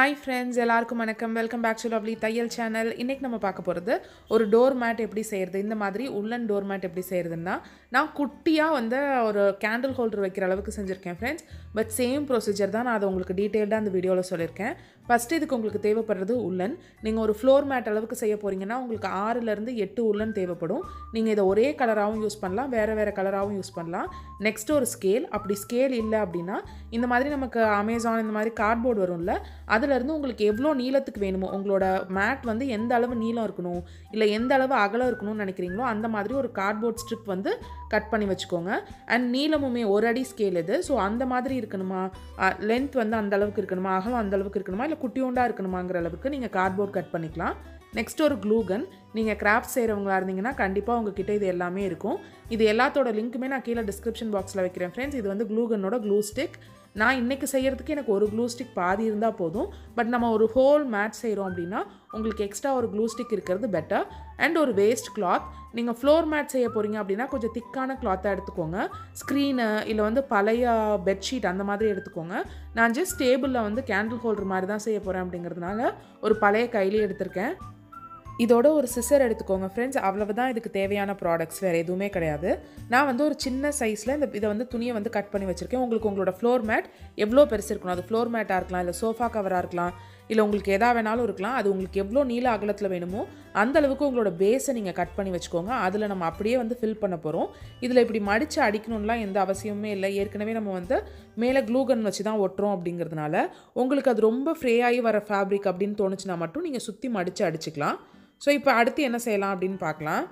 hi friends எல்லாருக்கும் வணக்கம் welcome back to lovely தையல் சேனல் இன்றைக்கி நம்ம பார்க்க போகிறது ஒரு டோர் மேட் எப்படி செய்கிறது இந்த மாதிரி உள்ளன் டோர் மேட் எப்படி செய்கிறதுன்னா நான் குட்டியாக வந்து ஒரு கேண்டில் ஹோல்டர் வைக்கிற அளவுக்கு செஞ்சுருக்கேன் ஃப்ரெண்ட்ஸ் பட் சேம் ப்ரொசீஜர் தான் நான் அதை உங்களுக்கு டீட்டெயில்டாக அந்த வீடியோவில் சொல்லியிருக்கேன் ஃபஸ்ட்டு இதுக்கு உங்களுக்கு தேவைப்படுறது உள்ளன் நீங்கள் ஒரு ஃப்ளோர் மேட் அளவுக்கு செய்ய போகிறீங்கன்னா உங்களுக்கு ஆறுலேருந்து எட்டு உள்ளன் தேவைப்படும் நீங்கள் இதை ஒரே கலராகவும் யூஸ் பண்ணலாம் வேறு வேறு கலராகவும் யூஸ் பண்ணலாம் நெக்ஸ்ட் ஒரு ஸ்கேல் அப்படி ஸ்கேல் இல்லை அப்படின்னா இந்த மாதிரி நமக்கு அமேசான் இந்த மாதிரி கார்ட்போர்டு வரும்ல அதுலேருந்து உங்களுக்கு எவ்வளோ நீளத்துக்கு வேணுமோ உங்களோட மேட் வந்து எந்த அளவு நீளம் இருக்கணும் இல்லை எந்த அளவு அகலம் இருக்கணும்னு நினைக்கிறீங்களோ அந்த மாதிரி ஒரு கார்ட்போர்ட் ஸ்ட்ரிப் வந்து கட் பண்ணி வச்சுக்கோங்க அண்ட் நீளமுமே ஒரு அடி ஸ்கேல் இது ஸோ அந்த மாதிரி இருக்கணுமா லென்த் வந்து அந்த அளவுக்கு இருக்கணுமா அகலம் அந்த அளவுக்கு இருக்கணுமா இல்லை குட்டியோண்டா இருக்கணுமாங்கிற அளவுக்கு நீங்கள் கார்ட்போர்ட் கட் பண்ணிக்கலாம் நெக்ஸ்ட் ஒரு க்ளூகன் நீங்கள் கிராஃப்ட் செய்கிறவங்களா இருந்தீங்கன்னா கண்டிப்பாக உங்ககிட்ட இது எல்லாமே இருக்கும் இது எல்லாத்தோட லிங்க்குமே நான் கீழே டிஸ்கிரிப்ஷன் பாக்ஸில் வைக்கிறேன் ஃப்ரெண்ட்ஸ் இது வந்து க்ளூகனோட க்ளூ ஸ்டிக் நான் இன்றைக்கி செய்கிறதுக்கு எனக்கு ஒரு க்ளூ ஸ்டிக் பாதி இருந்தால் போதும் பட் நம்ம ஒரு ஹோல் மேட் செய்கிறோம் அப்படின்னா உங்களுக்கு எக்ஸ்ட்ரா ஒரு க்ளூ ஸ்டிக் இருக்கிறது பெட்டர் அண்ட் ஒரு வேஸ்ட் கிளாத் நீங்கள் ஃப்ளோர் மேட் செய்ய போகிறீங்க அப்படின்னா கொஞ்சம் திக்கான கிளாத்தை எடுத்துக்கோங்க ஸ்க்ரீனு இல்லை வந்து பழைய பெட்ஷீட் அந்த மாதிரி எடுத்துக்கோங்க நான் ஜஸ்ட் டேபிளில் வந்து கேண்டில் ஹோல்டர் மாதிரி தான் செய்ய போகிறேன் அப்படிங்கிறதுனால ஒரு பழைய கையிலே எடுத்திருக்கேன் இதோட ஒரு சிசர் எடுத்துக்கோங்க ஃப்ரெண்ட்ஸ் அவ்வளவு தான் இதுக்கு தேவையான ப்ராடக்ட்ஸ் வேறு எதுவுமே கிடையாது நான் வந்து ஒரு சின்ன சைஸில் இந்த இதை வந்து துணியை வந்து கட் பண்ணி வச்சுருக்கேன் உங்களுக்கு உங்களோட ஃப்ளோர் மேட் எவ்வளோ பெருசு இருக்கணும் அது ஃப்ளோர் மேட்டாக இருக்கலாம் இல்லை சோஃபா கவராக இருக்கலாம் இல்லை உங்களுக்கு எதா வேணாலும் இருக்கலாம் அது உங்களுக்கு எவ்வளோ நீள அகலத்தில் வேணுமோ அந்த அளவுக்கு உங்களோட பேஸை நீங்கள் கட் பண்ணி வச்சுக்கோங்க அதில் நம்ம அப்படியே வந்து ஃபில் பண்ண போகிறோம் இதில் இப்படி மடித்து அடிக்கணும்லாம் எந்த அவசியமுமே இல்லை ஏற்கனவே நம்ம வந்து மேலே க்ளூகன் வச்சு தான் ஒட்டுறோம் அப்படிங்கிறதுனால உங்களுக்கு அது ரொம்ப ஃப்ரே ஆகி வர ஃபேப்ரிக் அப்படின்னு தோணுச்சுன்னா மட்டும் நீங்கள் சுற்றி மடித்து அடிச்சுக்கலாம் ஸோ இப்போ அடுத்து என்ன செய்யலாம் அப்படின்னு பார்க்கலாம்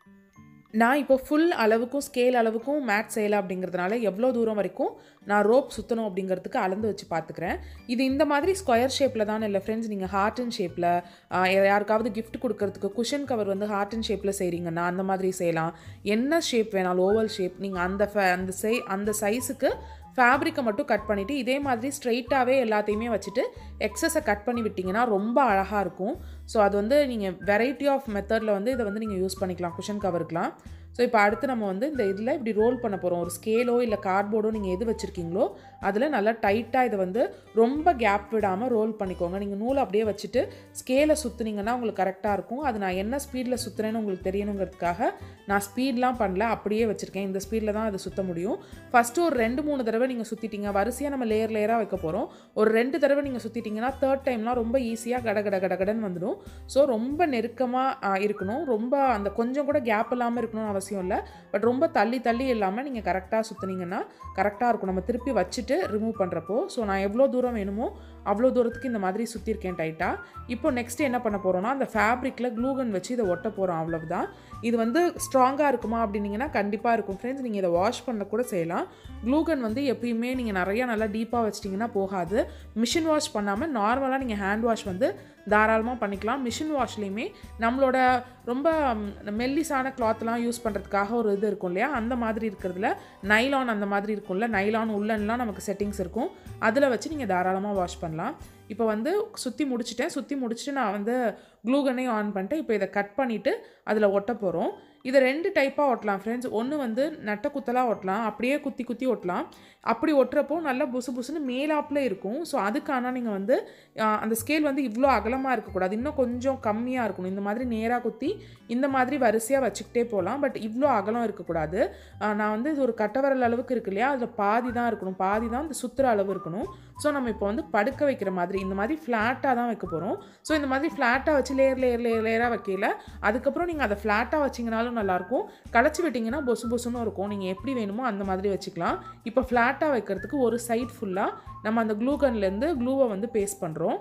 நான் இப்போ ஃபுல் அளவுக்கும் ஸ்கேல் அளவுக்கும் மேட் செய்யலை அப்படிங்கிறதுனால எவ்வளோ தூரம் வரைக்கும் நான் ரோப் சுற்றணும் அப்படிங்கிறதுக்கு அளந்து வச்சு பார்த்துக்கிறேன் இது இந்த மாதிரி ஸ்கொயர் ஷேப்பில் தானே இல்லை ஃப்ரெண்ட்ஸ் நீங்கள் ஹார்ட் அண்ட் ஷேப்பில் யாருக்காவது கிஃப்ட் கொடுக்கறதுக்கு குஷன் கவர் வந்து ஹார்ட் அண்ட் ஷேப்பில் செய்கிறீங்கன்னா அந்த மாதிரி செய்யலாம் என்ன ஷேப் வேணாலும் ஓவல் ஷேப் நீங்கள் அந்த ஃபே அந்த சை அந்த சைஸுக்கு ஃபேப்ரிக்கை மட்டும் கட் பண்ணிவிட்டு இதே மாதிரி ஸ்ட்ரைட்டாகவே எல்லாத்தையுமே வச்சுட்டு எக்ஸஸை கட் பண்ணி விட்டிங்கன்னா ரொம்ப அழகாக இருக்கும் ஸோ அது வந்து நீங்கள் வெரைட்டி ஆஃப் மெத்தடில் வந்து இதை வந்து நீங்கள் யூஸ் பண்ணிக்கலாம் குஷன் கவருக்கெலாம் ஸோ இப்போ அடுத்து நம்ம வந்து இந்த இதில் இப்படி ரோல் பண்ண போகிறோம் ஒரு ஸ்கேலோ இல்லை கார்ட்போர்டோ நீங்கள் எது வச்சுருக்கீங்களோ அதில் நல்லா டைட்டாக இதை வந்து ரொம்ப கேப் விடாமல் ரோல் பண்ணிக்கோங்க நீங்கள் நூலை அப்படியே வச்சுட்டு ஸ்கேலை சுற்றுனீங்கன்னா உங்களுக்கு கரெக்டாக இருக்கும் அது நான் என்ன ஸ்பீடில் சுற்றுறேன்னு உங்களுக்கு தெரியணுங்கிறதுக்காக நான் ஸ்பீட்லாம் பண்ணல அப்படியே வச்சுருக்கேன் இந்த ஸ்பீடில் தான் அதை சுற்ற முடியும் ஃபஸ்ட்டு ஒரு ரெண்டு மூணு தடவை நீங்கள் சுற்றிட்டீங்க வரிசையாக நம்ம லேயர் லேயராக வைக்க போகிறோம் ஒரு ரெண்டு தடவை நீங்கள் சுற்றிட்டீங்கன்னா தேர்ட் டைம்லாம் ரொம்ப ஈஸியாக கட கட கட கடன்னு வந்துடும் ஸோ ரொம்ப நெருக்கமாக இருக்கணும் ரொம்ப அந்த கொஞ்சம் கூட கேப் இல்லாமல் இருக்கணும்னு அவசியம் இல்லை பட் ரொம்ப தள்ளி தள்ளி இல்லாமல் நீங்கள் கரெக்டாக சுற்றுனீங்கன்னா கரெக்டாக இருக்கும் நம்ம திருப்பி வச்சுட்டு ரிமூவ் பண்ணுறப்போ ஸோ நான் எவ்வளோ தூரம் வேணுமோ அவ்வளோ தூரத்துக்கு இந்த மாதிரி சுற்றிருக்கேன் டைட்டாக இப்போ நெக்ஸ்ட் என்ன பண்ண போகிறோம்னா அந்த ஃபேப்ரிக்கில் க்ளூகன் வச்சு இதை ஒட்ட போகிறோம் அவ்வளவுதான் இது வந்து ஸ்ட்ராங்காக இருக்குமா அப்படின்னீங்கன்னா கண்டிப்பாக இருக்கும் ஃப்ரெண்ட்ஸ் நீங்கள் இதை வாஷ் பண்ண கூட செய்யலாம் க்ளூகன் வந்து எப்பயுமே நீங்கள் நிறையா நல்லா டீப்பாக வச்சிட்டிங்கன்னா போகாது மிஷின் வாஷ் பண்ணாமல் நார்மலாக நீங்கள் ஹேண்ட் வாஷ் வந்து தாராளமாக பண்ணிக்கலாம் மிஷின் வாஷ்லேயுமே நம்மளோட ரொம்ப மெல்லிசான கிளாத்லாம் யூஸ் பண்ணுறதுக்காக ஒரு இது இருக்கும் இல்லையா அந்த மாதிரி இருக்கிறதுல நைலான் அந்த மாதிரி இருக்கும்ல நைலான் உள்ளன்லாம் நமக்கு செட்டிங்ஸ் இருக்கும் அதில் வச்சு நீங்கள் தாராளமாக வாஷ் பண்ணலாம் இப்போ வந்து சுற்றி முடிச்சிட்டேன் சுற்றி முடிச்சுட்டு நான் வந்து க்ளூகனையும் ஆன் பண்ணிட்டேன் இப்போ இதை கட் பண்ணிவிட்டு அதில் ஒட்ட போகிறோம் இதை ரெண்டு டைப்பாக ஒட்டலாம் ஃப்ரெண்ட்ஸ் ஒன்று வந்து நட்ட குத்தலாக ஒட்டலாம் அப்படியே குத்தி குத்தி ஒட்டலாம் அப்படி ஒட்டுறப்போ நல்லா புசு புசுன்னு மேலாப்பில் இருக்கும் ஸோ அதுக்கான நீங்கள் வந்து அந்த ஸ்கேல் வந்து இவ்வளோ அகலமாக இருக்கக்கூடாது இன்னும் கொஞ்சம் கம்மியாக இருக்கணும் இந்த மாதிரி நேராக குத்தி இந்த மாதிரி வரிசையாக வச்சுக்கிட்டே போகலாம் பட் இவ்வளோ அகலம் இருக்கக்கூடாது நான் வந்து இது ஒரு கட்டவரல் அளவுக்கு இருக்கு இல்லையா அதில் பாதி தான் இருக்கணும் பாதி தான் இந்த சுற்றுற அளவு இருக்கணும் ஸோ நம்ம இப்போ வந்து படுக்க வைக்கிற மாதிரி இந்த மாதிரி ஃப்ளாட்டாக தான் வைக்க போகிறோம் ஸோ இந்த மாதிரி ஃப்ளாட்டாக வச்சு லேயர் லேயர் லேயர் லேயராக வைக்கல அதுக்கப்புறம் நீங்கள் அதை ஃப்ளாட்டாக வச்சிங்கனாலும் நல்லாயிருக்கும் களைச்சி விட்டிங்கன்னா பொசு பொசுன்னு இருக்கும் நீங்கள் எப்படி வேணுமோ அந்த மாதிரி வச்சுக்கலாம் இப்போ ஃப்ளாட்டாக வைக்கிறதுக்கு ஒரு சைட் ஃபுல்லாக நம்ம அந்த க்ளூகன்லேருந்து க்ளூவை வந்து பேஸ்ட் பண்ணுறோம்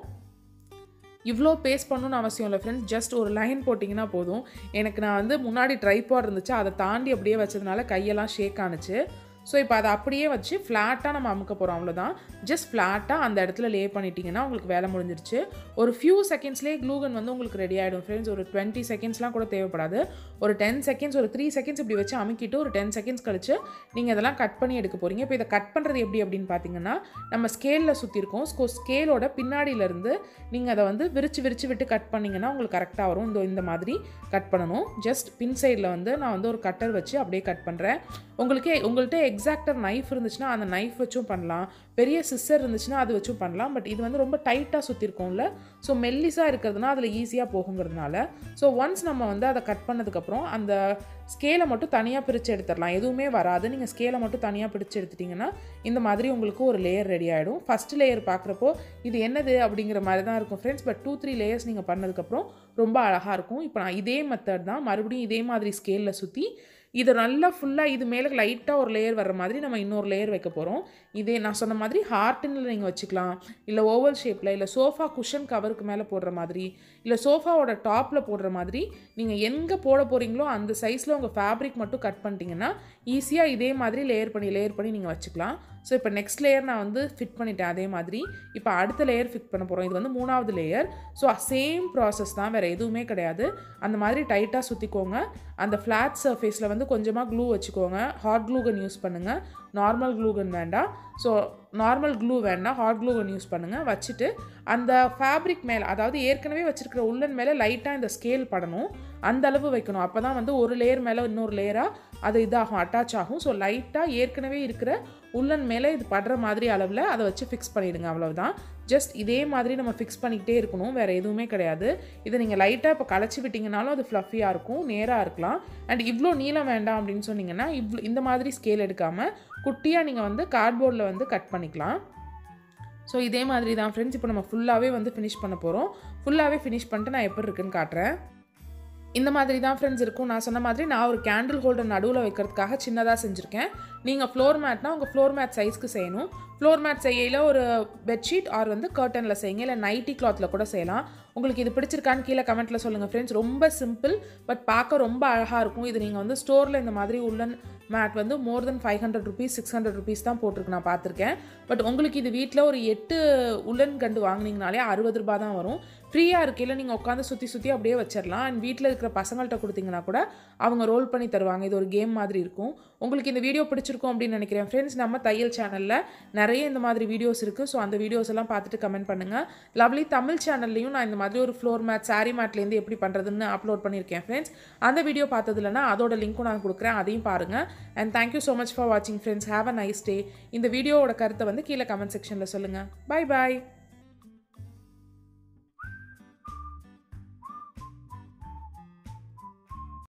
இவ்வளோ பேஸ்ட் பண்ணணும்னு அவசியம் இல்லை ஃப்ரெண்ட்ஸ் ஜஸ்ட் ஒரு லைன் போட்டிங்கன்னா போதும் எனக்கு நான் வந்து முன்னாடி ட்ரைபாட் இருந்துச்சு அதை தாண்டி அப்படியே வச்சதுனால கையெல்லாம் ஷேக் ஆனுச்சு ஸோ இப்போ அதை அப்படியே வச்சு ஃப்ளாட்டாக நம்ம அமுக்க போகிறோம் அவ்வளோதான் ஜஸ்ட் ஃப்ளாட்டாக அந்த இடத்துல லே பண்ணிட்டீங்கன்னா உங்களுக்கு வேலை முடிஞ்சிருச்சு ஒரு ஃபியூ செகண்ட்ஸ்லேயே க்ளூகன் வந்து உங்களுக்கு ரெடி ஆகிடும் ஃப்ரெண்ட்ஸ் ஒரு டுவெண்ட்டி செகண்ட்ஸ்லாம் கூட தேவைப்படாது ஒரு டென் செகண்ட்ஸ் ஒரு த்ரீ செகண்ட்ஸ் இப்படி வச்சு அமுக்கிட்டு ஒரு டென் செகண்ட்ஸ் கழிச்சு நீங்கள் இதெல்லாம் கட் பண்ணி எடுக்க போகிறீங்க இப்போ இதை கட் பண்ணுறது எப்படி அப்படின்னு பார்த்தீங்கன்னா நம்ம ஸ்கேலில் சுற்றிருக்கோம் ஸோ ஸ்கேலோட பின்னாடியிலேருந்து நீங்கள் அதை வந்து விரிச்சு விரிச்சு விட்டு கட் பண்ணிங்கன்னா உங்களுக்கு கரெக்டாக வரும் இந்த இந்த மாதிரி கட் பண்ணணும் ஜஸ்ட் பின் சைடில் வந்து நான் வந்து ஒரு கட்டர் வச்சு அப்படியே கட் பண்ணுறேன் உங்களுக்கு உங்கள்கிட்ட எக்ஸாக்டர் நைஃப் இருந்துச்சுன்னா அந்த நைஃப் வச்சும் பண்ணலாம் பெரிய சிஸ்டர் இருந்துச்சுன்னா அது வச்சும் பண்ணலாம் பட் இது வந்து ரொம்ப டைட்டாக சுற்றிருக்கோம்ல ஸோ மெல்லிஸாக இருக்கிறதுனா அதில் ஈஸியாக போகுங்கிறதுனால ஸோ ஒன்ஸ் நம்ம வந்து அதை கட் பண்ணதுக்கப்புறம் அந்த ஸ்கேலை மட்டும் தனியாக பிரித்து எடுத்துடலாம் எதுவுமே வராது நீங்கள் ஸ்கேலை மட்டும் தனியாக பிரித்து எடுத்துட்டிங்கன்னா இந்த மாதிரி உங்களுக்கு ஒரு லேயர் ரெடி ஆகிடும் ஃபஸ்ட் லேயர் பார்க்குறப்போ இது என்னது அப்படிங்கிற மாதிரி தான் இருக்கும் friends but two three layers நீங்கள் பண்ணதுக்கப்புறம் ரொம்ப அழகாக இருக்கும் இப்போ நான் இதே மெத்தட் தான் மறுபடியும் இதே மாதிரி ஸ்கேலில் சுற்றி இதை நல்லா ஃபுல்லாக இது மேலே லைட்டாக ஒரு லேயர் வர்ற மாதிரி நம்ம இன்னொரு லேயர் வைக்க போகிறோம் இதே நான் சொன்ன மாதிரி ஹார்ட்டினில் நீங்கள் வச்சுக்கலாம் இல்லை ஓவல் ஷேப்பில் இல்லை சோஃபா குஷன் கவருக்கு மேலே போடுற மாதிரி இல்லை சோஃபாவோட டாப்பில் போடுற மாதிரி நீங்கள் எங்கே போட போகிறீங்களோ அந்த சைஸில் உங்கள் ஃபேப்ரிக் மட்டும் கட் பண்ணிட்டீங்கன்னா ஈஸியாக இதே மாதிரி லேயர் பண்ணி லேயர் பண்ணி நீங்கள் வச்சுக்கலாம் ஸோ இப்போ நெக்ஸ்ட் லேயர் நான் வந்து ஃபிட் பண்ணிட்டேன் அதே மாதிரி இப்போ அடுத்த லேயர் ஃபிட் பண்ண போகிறோம் இது வந்து மூணாவது லேயர் ஸோ சேம் ப்ராசஸ் தான் வேறு எதுவுமே கிடையாது அந்த மாதிரி டைட்டாக சுற்றிக்கோங்க அந்த ஃப்ளாட் சர்ஃபேஸில் வந்து கொஞ்சமாக க்ளூ வச்சுக்கோங்க ஹாட் க்ளூகன் யூஸ் பண்ணுங்கள் நார்மல் க்ளூகன் வேண்டாம் ஸோ நார்மல் க்ளூ வேண்டாம் ஹாட் க்ளூகன் யூஸ் பண்ணுங்கள் வச்சுட்டு அந்த ஃபேப்ரிக் மேலே அதாவது ஏற்கனவே வச்சுருக்கிற உள்ளன் மேலே லைட்டாக இந்த ஸ்கேல் படணும் அந்த அளவு வைக்கணும் அப்போ தான் வந்து ஒரு லேயர் மேலே இன்னொரு லேயராக அது இதாகும் அட்டாச் ஆகும் ஸோ லைட்டாக ஏற்கனவே இருக்கிற உள்ளன் மேலே இது படுற மாதிரி அளவில் அதை வச்சு ஃபிக்ஸ் பண்ணிவிடுங்க அவ்வளவுதான் ஜஸ்ட் இதே மாதிரி நம்ம ஃபிக்ஸ் பண்ணிக்கிட்டே இருக்கணும் வேறு எதுவுமே கிடையாது இதை நீங்கள் லைட்டாக இப்போ களைச்சி விட்டிங்கனாலும் அது ஃப்ளஃபியாக இருக்கும் நேராக இருக்கலாம் அண்ட் இவ்வளோ நீளம் வேண்டாம் அப்படின்னு சொன்னீங்கன்னா இவ்வளோ இந்த மாதிரி ஸ்கேல் எடுக்காமல் குட்டியாக நீங்கள் வந்து கார்ட்போர்டில் வந்து கட் பண்ணிக்கலாம் ஸோ இதே மாதிரி தான் ஃப்ரெண்ட்ஸ் இப்போ நம்ம ஃபுல்லாகவே வந்து ஃபினிஷ் பண்ண போகிறோம் ஃபுல்லாகவே ஃபினிஷ் பண்ணிட்டு நான் எப்படி இருக்குன்னு காட்டுறேன் இந்த மாதிரி தான் ஃப்ரெண்ட்ஸ் இருக்கும் நான் சொன்ன மாதிரி நான் ஒரு கேண்டில் ஹோல்டர் நடுவில் வைக்கிறதுக்காக சின்னதாக செஞ்சுருக்கேன் நீங்கள் ஃப்ளோர் மேட்னா உங்கள் ஃப்ளோர் மேட் சைஸ்க்கு செய்யணும் ஃப்ளோர் மேட் செய்யல ஒரு பெட்ஷீட் ஆர் வந்து கர்டனில் செய்யுங்க இல்லை நைட்டி கிளாத்தில் கூட செய்யலாம் உங்களுக்கு இது பிடிச்சிருக்கான்னு கீழே கமெண்ட்டில் சொல்லுங்கள் ஃப்ரெண்ட்ஸ் ரொம்ப சிம்பிள் பட் பார்க்க ரொம்ப அழகாக இருக்கும் இது நீங்கள் வந்து ஸ்டோரில் இந்த மாதிரி உள்ளன் மேட் வந்து more than five hundred rupees six hundred rupees தான் போட்டிருக்கு நான் பார்த்துருக்கேன் பட் உங்களுக்கு இது வீட்டில் ஒரு எட்டு உள்ளன் கண்டு வாங்கினீங்கனாலே அறுபது ரூபா தான் வரும் ஃப்ரீயாக இருக்கையில் நீங்கள் உட்காந்து சுற்றி சுற்றி அப்படியே வச்சிடலாம் அண்ட் வீட்டில் இருக்கிற பசங்கள்கிட்ட கொடுத்தீங்கன்னா கூட அவங்க ரோல் பண்ணி தருவாங்க இது ஒரு கேம் மாதிரி இருக்கும் உங்களுக்கு இந்த வீடியோ பிடிச்சிருக்கும் அப்படின்னு நினைக்கிறேன் ஃப்ரெண்ட்ஸ் நம்ம தையல் சேனலில் நிறைய இந்த மாதிரி வீடியோஸ் இருக்குது ஸோ அந்த வீடியோஸ் எல்லாம் பார்த்துட்டு கமெண்ட் பண்ணுங்கள் லவ்லி தமிழ் சேனல்லையும் நான் இந்த மாதிரி ஒரு ஃப்ளோர் மேட் சாரி மேட்லேருந்து எப்படி பண்ணுறதுன்னு அப்லோட் பண்ணியிருக்கேன் ஃப்ரெண்ட்ஸ் அந்த வீடியோ பார்த்தது இல்லைனா அதோட லிங்க்கும் நான் கொடுக்குறேன் அதையும் பாருங்கள் and thank you so much for வாட்சிங் friends have a nice day இந்த வீடியோவோட கருத்தை வந்து கீழே கமெண்ட் செக்ஷனில் சொல்லுங்கள் பை பாய்